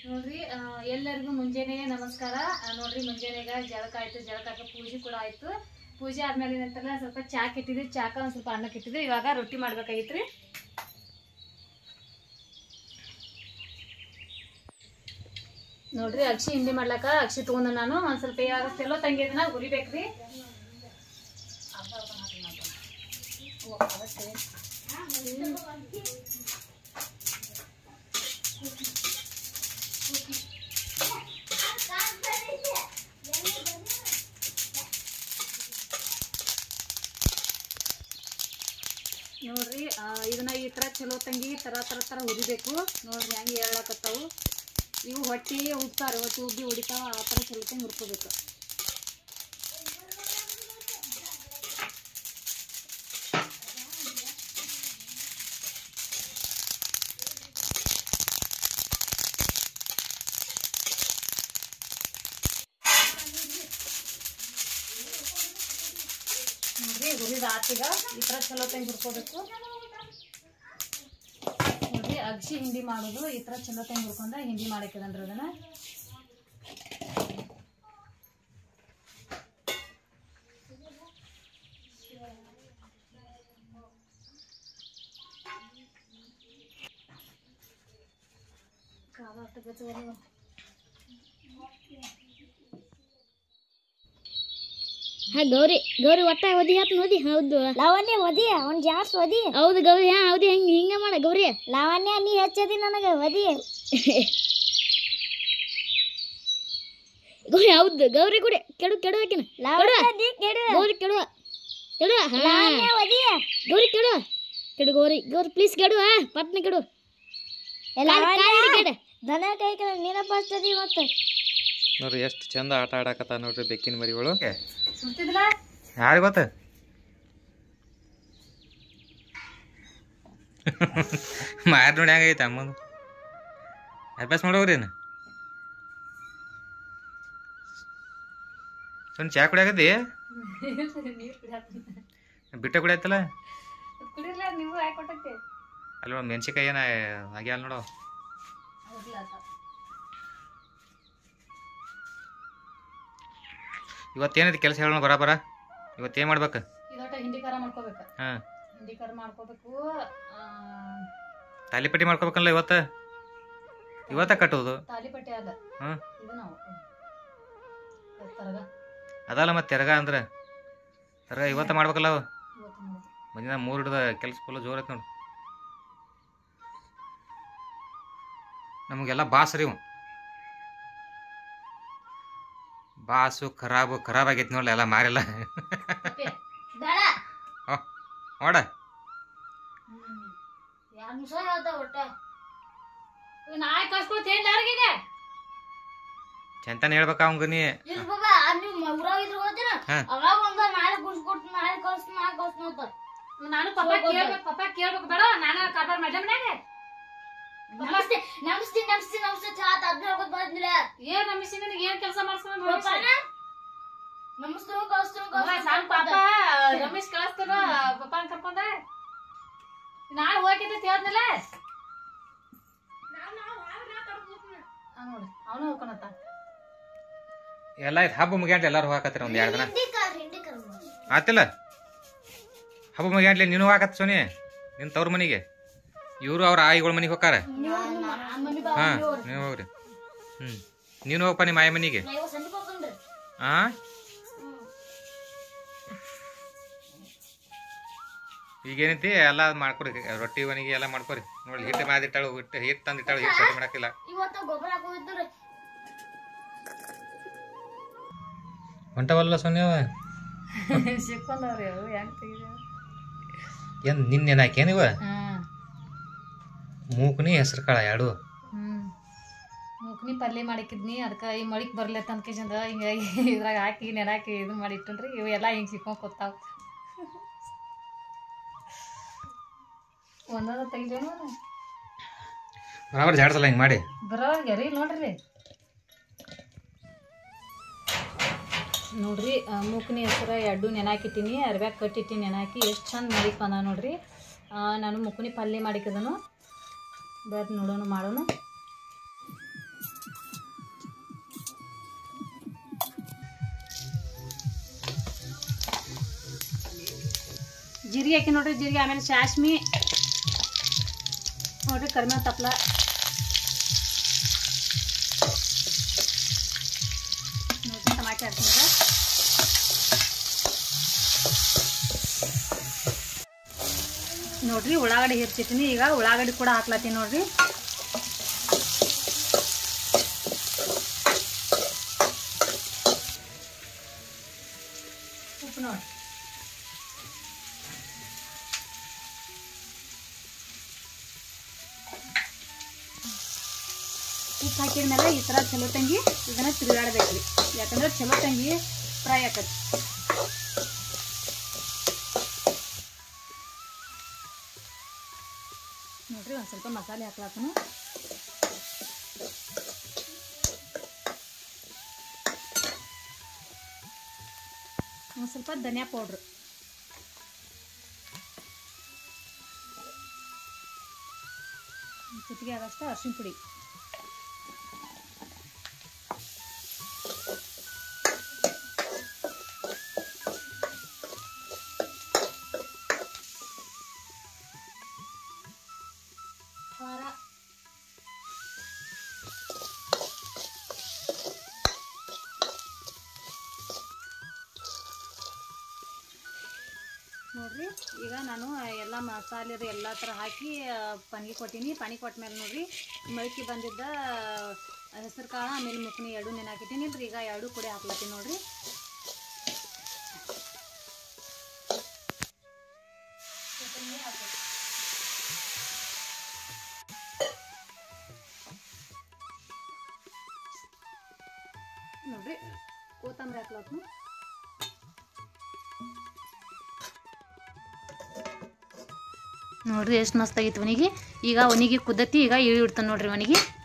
ನೋಡ್ರಿ ಆ, ಎಲ್ಲರಿಗೂ ಮುಂಜಾನೆ ನಮಸ್ಕಾರ ಆ, ನೋಡ್ರಿ ಮುಂಜಾನೆಗ ಜಳಕ ಆಯ್ತು ಜಳಕಕ್ಕೆ ಪೂಜೆ ಕೂಡ ಆಯ್ತು ಪೂಜೆ ಆದ್ಮೇಲೆ ಏನಂತಾರಲ್ಲ ಸ್ವಲ್ಪ ಚಾಕ್ ಇಟ್ಟಿದ್ವಿ ಚಾಕ ಒಂದ್ ಸ್ವಲ್ಪ ಅನ್ನಕ್ಕೆ ಇಟ್ಟಿದ್ವಿ ಇವಾಗ ರೊಟ್ಟಿ ಮಾಡ್ಬೇಕಾಗಿತ್ರಿ ನೋಡ್ರಿ ಅಕ್ಷಿ ಹಿಂಡಿ ಮಾಡ್ಲಕ್ಕ ಅಕ್ಷಿ ತಗೊಂಡು ನಾನು ಒಂದ್ ಸ್ವಲ್ಪ ಇವಾಗ ತೆಲ್ಲೋ ತಂಗಿದನ ಹುರಿಬೇಕ್ರಿ ಓ, ಅವತ್ತೇ. ನೋಡ್ರಿ ಆ, ಇದನ್ನ ಈ ತರ ಚಲೋ ತಂಗಿ ತರ ತರ ತರ ಹುರಿಬೇಕು ನೋಡ್ರಿ ಹೆಂಗೆ ಹೇಳಕತ್ತಾವು ಇವು ಹೊಟ್ಟಿ ಉಬ್ತಾರ ಹೊಟ್ಟಿ ಉಬ್ಬಿ ಹೊಡಿತಾವ ಆ ಥರ ಚಲೋ ತಂಗಿ ಹುರ್ಕೋಬೇಕು ನೋಡ್ರಿ ಹುರಿದ ಆತೀಗ ಈ ಥರ ಚಲೋ ತಂಗಿ ಹುರ್ಕೋಬೇಕು ನೋಡ್ರಿ ಅಗ್ಸಿ ಹಿಂಡಿ ಮಾಡೋದು ಈ ಥರ ಚಲೋ ತಂಗಿ ಹುರ್ಕೊಂಡ ಹಿಂಡಿ ಮಾಡಕ್ಕಿದನ್ರಿ ಅದನ್ನ ಕಾವಾಟ ಗಜವರು. ಹಾ ಗೌರಿ ಗೌರಿ ಒಟ್ಟ ಓದಿ ಹಾತ್ ಓದಿ ಹೌದು ಲಾವಣ್ಯ ಓದಿ ಅವ್ನ್ ಜಾಸ್ತಿ ಓದಿ ಹೌದು ಗೌರಿ ಹಾ ಹೌದು ಹೆಂಗ್ ಹಿಂಗ ಮಾಡ ಗೌರಿ ಲಾವಣ್ಯ ನೀ ಹಚ್ಚದಿ ನನಗ ಓದಿ ಗೌರಿ ಹೌದು ಗೌರಿ ಗುಡಿ ಕೆಡು ಕೆಡು ಆಕಿನ ಕೆಡು ಗೌರಿ ಕೆಡು ಕೆಡು ಲಾವಣ್ಯ ಓದಿ ಗೌರಿ ಕೆಡು ಕೆಡು ಗೌರಿ ಗೌರಿ ಪ್ಲೀಸ್ ಕೆಡು ಹಾ ಪಟ್ನ ಕೆಡು ಕೆಡು ದನ ಕೈ ಕೆಡ ನೀನ ಫಸ್ಟ್ ಅದಿ ಮತ್ತೆ ನೋಡ್ರಿ ಎಷ್ಟು ಚಂದ ಆಟ ಆಡಕತ್ತ ನೋಡ್ರಿ ಬೆಕ್ಕಿನ ಮರಿಗಳು ಸುಡ್ತಿದ್ಲ ಯಾರಿಗೆ ಗೊತ್ತ ಮಾರ್ ನೋಡಿ ಹೆಂಗೈತೆ ಅಮ್ಮಂದು ಅಭ್ಯಾಸ ಮಾಡೋಗ್ರೇನು ಸುಮ್ಮನೆ ಚಾ ಕುಡಿಯಾಕತ್ತಿ ನೀರ್ ಕುಡಿಯಾಕ ಬಿಟ್ಟ ಕುಡಿಯತ್ತಲ್ಲ ಕುಡಿರ್ಲ ನೀವು ಯಾಕೆ ಕೊಟ್ಟೈತಿ ಅಲ್ಲಿ ಒಂದು ಮೆಣಸಿಕಾಯಿ ಏನ ಆಗ್ಯಾಲ ನೋಡು ಇವತ್ತೇನೈತಿ ಕೆಲಸ ಹೇಳೋಣ ಬರಾಬರ ಇವತ್ತೇನು ಮಾಡ್ಬೇಕು ಇದೊಟ್ಟ ಹಿಂಡಿ ಖಾರ ಮಾಡ್ಕೋಬೇಕು ಹಾಂ ಹಿಂಡಿ ಖಾರ ಮಾಡ್ಕೋಬೇಕು ಆ, ತಾಲಿಪಟ್ಟಿ ಮಾಡ್ಕೋಬೇಕಲ್ಲ ಇವತ್ತ ಇವತ್ತ ಕಟ್ಟೋದು ತಾಲಿಪಟ್ಟೆ ಅದ ಹಾಂ ಇದು ನಾವು ತರಗ ಅದಲ್ಲ ಮತ್ತೆ ತೆರಗ ಅಂದ್ರೆ ತೆರಗ ಇವತ್ತ ಮಾಡ್ಬೇಕಲ್ಲ ಅವು ಇವತ್ತು ಮಾಡೋದು ಮುಂದಿನ ಮೂರು ಹಿಡ್ದ ಕೆಲಸ ಫುಲ್ ಜೋರ್ ಐತೆ ನೋಡು ನಮಗೆಲ್ಲ ಬಾಸ್ ರೀ ಇವು ಬಾಸು ಖರಾಬು ಖರಾಬ್ ಆಗೈತಿ ನೋಡ್ಲಿ ಎಲ್ಲ ಮಾರೆಲ್ಲ ಬೇಡ ನೋಡ ಹ್ಮ್ ಎರಡು ನಿಮಿಷ ಹೇಳ್ದ ಒಟ್ಟ ನಾಯಿ ಕಳ್ಸ್ಕೊಳ್ತ ಹೇಳಿ ಯಾರಿಗಿದೆ ಚಂತನ ಹೇಳ್ಬೇಕ ಅವಂಗ ನೀ ಇಲ್ಲ ಬಾಬಾ ನೀವು ಊರಾಗ ಇದ್ರ ಹೋದಿನ ಹಾ. ಅವಾಗ ಒಂದ ನಾಳೆ ಕುಡ್ಸ್ಕೊಡ್ತೀನಿ ನಾಳೆ ಕಳ್ಸ್ತೀನಿ ನಾಳೆ ಕಳ್ಸ್ತೀನಿ ಅಂತ ನಾನು ಪಪ್ಪ ಕೇಳ್ಬೇಕು ಪಪ್ಪ ಕೇಳ್ಬೇಕು ಬೇಡ ನಾನು ಕಾರ್ಬಾರ್ ಮಾಡ್ದೆ ಮನ್ಯಾಗ ನಮಸ್ತೆ ನಮಸ್ತೆ ನಮಸ್ತೆ ನಮಸ್ತೆ ಚಾ ಅದ್ನ ಹೋಗೋದ್ ಬಂದಿಲ್ಲ ಏನ್ ರಮೇಶ್ ನಿನಗೆ ಏನ್ ಕೆಲಸ ಮಾಡ್ಸ್ಕೊಂಡು ಪಾಪನ ನಮಸ್ತೆ ಕಳ್ಸ್ತೀನಿ ಸಣ್ಣ ಪಾಪ ಕಳ್ಸ್ತೀನಿ ರಮೇಶ್ ಕಳಿಸ್ತಾನ ಪಪ್ಪ ಕರ್ಕೊಂಡ ನಾಳೆ ಹೋಗಿದ್ದೆ ಹೇಳ್ದ್ನಲ್ಲ ನೋಡಿ ಅವನು ಹೋಗ್ಕೊಳತ್ತ ಎಲ್ಲ ಇದು ಹಬ್ಬ ಮುಗ್ಯಾಂಡ್ಲಿ ಎಲ್ಲಾರು ಹೋಗಾಕತ್ತೀರ ಒಂದ್ ಎರಡು ದಿನ ಹಿಂಡಿ ಕಾರ್ ಹಿಂಡಿ ಕಾರ್ ಆತಿಲ್ಲ ಹಬ್ಬ ಮುಗ್ಯಾಂಡ್ಲಿ ನೀನು ಹೋಗಾಕತ್ ಸೋನಿ ನಿನ್ ತವ್ರ ಮನಿಗೆ ಇವರು ಅವ್ರ ಆಯಿಗಳ ಮನಿಗೆ ಹೋಗಾರ ಮಮ್ಮಿ ಬಾ ಹಾ ನೀವು ಹೋಗ್ರಿ ಹ್ಮ್ ನೀನು ಹೋಗಪ್ಪ ನಿಮ್ಮ ಆಯಿ ಮನಿಗೆ ನಾ ಇವಾಗ ಸಂಜೆ ಹೋಗ್ಕೊಂಡ್ರೆ ಆ ಈಗೇನೈತಿ ಎಲ್ಲ ಮಾಡ್ಕೊರಿ ರೊಟ್ಟಿ ಒಣಗಿ ಎಲ್ಲ ಮಾಡ್ಕೊರಿ ನೋಡಿ ಹಿಟ್ಟು ಮಾಡಿಟ್ಟಾಳು ಹಿಟ್ಟು ಹಿಟ್ಟು ತಂದಿಟ್ಟಾಳು ಹಿಟ್ಟು ರೊಟ್ಟಿ ಮಾಡಕ್ಕಿಲ್ಲ ಇವತ್ತು ಗೊಬ್ಬರ ಹಾಕೋದಿದ್ರೆ ಹೊಂಟವಲ್ಲ ಸೋನ್ಯವ ಸಿಕ್ಕೊಂಡವ್ರಿ ಅವು ಹೆಂಗ್ ತೆಗಿದ ಏನ್ ನಿನ್ನೆ ಹಾಕೇನಿವ ಹ್ಮ್ ಮೂಕ್ನಿ ಹೆಸರು ಕಾಳ ಎರಡು ಹ್ಮ್ ಮೂಕ್ನಿ ಪಲ್ಯ ಮಾಡಿಕ್ಕಿದ್ನಿ ಅದಕ್ಕೆ ಈ ಮಳಿಕ್ ಬರ್ಲತ್ತ ಅನ್ಕೇಶಂದ ಹಿಂಗಾಗಿ ಇದ್ರಾಗ ಹಾಕಿ ನೆನಾಕಿ ಇದು ಮಾಡಿ ಇಟ್ಟನ್ರಿ ಇವು ಎಲ್ಲ ಹಿಂಗೆ ಸಿಕ್ಕೊಂಡ್ ಕೂತಾವ ಒಂದೊಂದು ತೆಗಿದೇನು ಬರಾಬರ್ ಜಾಡ್ಸಲ್ಲ ಹಿಂಗೆ ಮಾಡಿ ಬರೋವಾಗ ರೀ ನೋಡ್ರಿ ನೋಡ್ರಿ ಆ, ಮೂಕ್ನಿ ಹೆಸರು ಎರಡು ನೆನಾಕಿಟ್ಟಿನಿ ಅರ್ಬ್ಯಾಗ ಕಟ್ಟಿಟ್ಟಿನಿ ನೆನಾಕಿ ಎಷ್ಟು ಚಂದ ಮಳಿಕ್ ಬಂದ ನೋಡ್ರಿ ಆ, ನಾನು ಮುಕ್ನಿ ಪಲ್ಯ ಮಾಡಿಕದನು ಬರ್ರಿ ನೋಡೋಣ ಮಾಡೋಣ ಜೀರಿಗೆ ಹಾಕಿ ನೋಡ್ರಿ ಜೀರಿಗೆ ಆಮೇಲೆ ಸಾಸ್ಮಿ ನೋಡ್ರಿ ಕಡಿಮೆ ತಪ್ಲ ನೋಡ್ರಿ ಟಮಾಟೆ ಹಾಕ್ತೀನಿ ಈಗ ನೋಡ್ರಿ ಉಳ್ಳಾಗಡ್ಡಿ ಹಿರ್ತಿದ್ದೀನಿ ಈಗ ಉಳ್ಳಾಗಡ್ಡಿ ಕೂಡ ಹಾಕ್ಲತ್ತೀನಿ ನೋಡ್ರಿ ಉಪ್ಪು ನೋಡಿ ಉಪ್ಪು ಹಾಕಿದ್ಮೇಲೆ ಈ ಥರ ಚಲೋ ತಂಗಿ ಇದನ್ನ ತಿರುಗಾಡ್ಬೇಕ್ರಿ ಯಾಕಂದ್ರೆ ಚಲೋ ತಂಗಿ ಫ್ರೈ ಆಕತಿ ನೋಡ್ರಿ ಒಂದು ಸ್ವಲ್ಪ ಮಸಾಲೆ ಹಾಕ್ಲಾಕನು ಒಂದು ಸ್ವಲ್ಪ ಧನಿಯಾ ಪೌಡ್ರು ಚಿಟಿಗೆ ಆಗಷ್ಟು ಅರಿಶಿನ ಪುಡಿ ಖಾರ ನೋಡ್ರಿ ಈಗ ನಾನು ಎಲ್ಲ ಮಸಾಲೆ ಅದು ಎಲ್ಲ ಥರ ಹಾಕಿ ಪನ್ಗಿ ಕೊಟ್ಟೀನಿ ಪಾನಿ ಕೊಟ್ಟ ಮೇಲೆ ನೋಡ್ರಿ ಮೊಳಕೆ ಬಂದಿದ್ದ ಹೆಸರು ಕಾಳು ಆಮೇಲೆ ಮುಕ್ನಿ ಎರಡು ನೆನೆ ಹಾಕಿದ್ದೀನಿ ಇಲ್ರಿ ಈಗ ಎರಡು ಕೂಡ ಹಾಕ್ಲತ್ತೀನಿ ನೋಡ್ರಿ ನೋಡ್ರಿ ಕೊತ್ತಂಬರಿ ಹಾಕ್ಲತ್ನು ನೋಡ್ರಿ ಎಷ್ಟು ಮಸ್ತ್ ಆಗೈತೆ ಅವನಿಗೆ ಈಗ ಅವನಿಗೆ ಕುದ್ದತಿ ಈಗ ಇಳಿ ಇಡ್ತಾನೆ ನೋಡ್ರಿ ಅವನಿಗೆ